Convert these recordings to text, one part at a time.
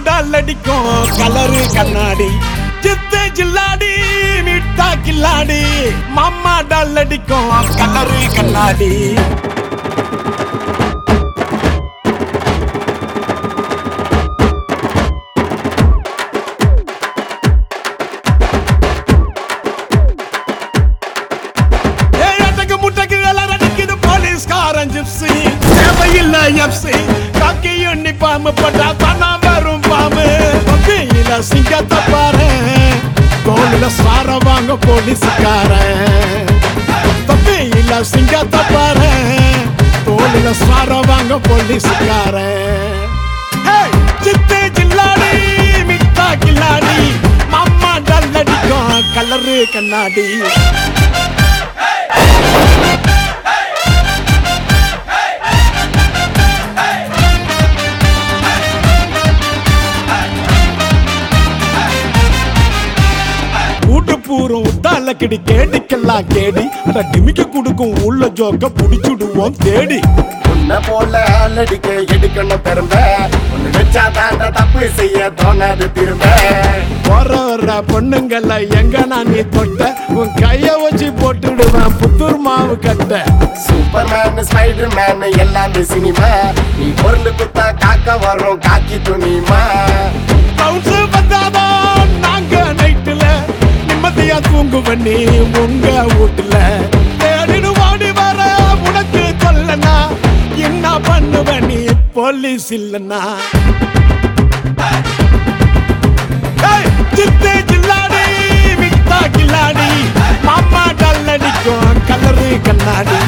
dull அடிக்கும் colour கண்ணாடி சித்து ஜில்லாடி மிட்டா கில்லாடி மாமா டல் அடிக்கும் கலரு கண்ணாடி ஏய், அடக்கு முட்டைக்கு எல்லாம் அடிக்குது போலீஸ்காரன் ஜிப்ஸி தேவையில்லை எப்சி காக்கி எண்ணி பாம்பு பட்டா தானா வரும் பாம்பு பப்பியில சிங்கத்தை பாரு தோல்ல சார வாங்க போலீஸ்காரன் பப்பியில சிங்கத்தை பாரு தோல்ல சார வாங்க போலீஸ்காரன் ஹேய், சித்து ஜில்லாடி மிட்டா கில்லாடி மாமா டல் அடிக்கும் கலரு கண்ணாடி கூட்டு பூரம் உத்தால கிடி கேடிக்கெல்லாம் கேடி அட டிமிக்க குடுக்கும் உள்ள ஜோக்க புடிச்சுடுவோம் தேடி உன்னை போல ஆளடிக்க எடுக்கணும் பெரும்ப ஒண்ணு வச்சா தாண்ட தப்பு செய்ய தோணாது திரும்ப போற வர்ற பொண்ணுங்கள எங்க நான் நீ தொட்ட உன் கைய வச்சு போட்டுடுவேன் புத்தூர் மாவு கட்ட சூப்பர் மேன் ஸ்பைடர் மேன் எல்லாமே சினிமா நீ பொருள் குத்தா காக்க வரும் காக்கி துணிமா ரவுண்ட்ஸ் வந்தாதான் நாங்க நைட்டுல நிம்மதியா தூங்குவ நீ உங்க வீட்டுல தேடிடு ஓடி வர உனக்கு சொல்லனா என்ன பண்ணுவ நீ போலீஸ் இல்லனா ஏய், சித்து ஜில்லாடி மிட்டா கில்லாடி மாமா டல் அடிக்கும் கலரு கண்ணாடி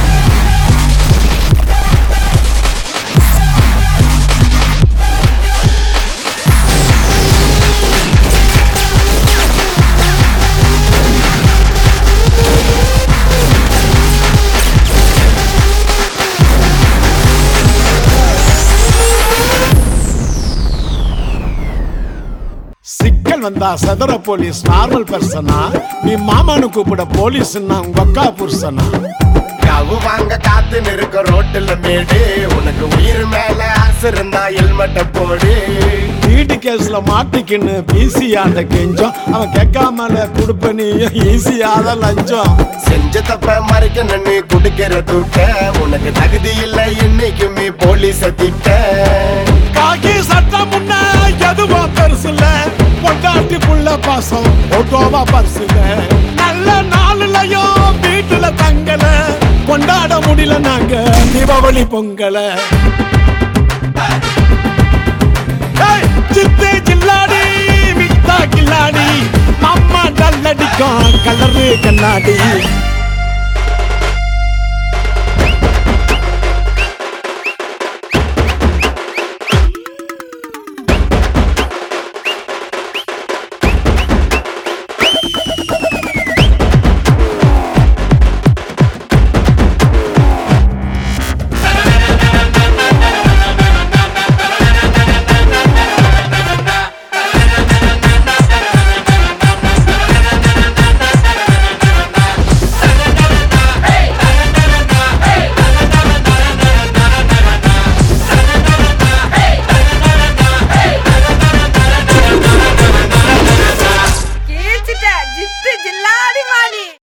சிக்கல் வந்தா சதுர போலீஸ் நார்மல் பர்சனா நீ மாமானு கூப்பிட போலீஸ்னா உங்க அக்கா புருஷனா கவு வாங்க காத்து நிற்க ரோட்டுல மேடு உனக்கு உயிர் மேல ஆசை இருந்தா ஹெல்மெட்ட போடு வீட்டு கேஸ்ல மாட்டிக்கின்னு பிசியாண்ட கெஞ்சம் அவன் கேட்காமல கொடுப்ப நீ ஈஸியாத லஞ்சம் செஞ்ச தப்ப மறைக்க நின்னு குடுக்கிற தூட்ட உனக்கு தகுதி இல்லை இன்னைக்குமே போலீஸ திட்ட காக்கி சட்டம் முன்ன எதுவோ பெருசுல பொண்டாட்டி புள்ள பாசம் போட்டோவா பரிசுல நல்ல நாளுலயும் வீட்டுல தங்கல கொண்டாட முடியல நாங்க தீபாவளி பொங்கல ஏய், சித்து ஜில்லாடி மிட்டா கில்லாடி மாமா டல் அடிக்கும் கலரு கண்ணாடி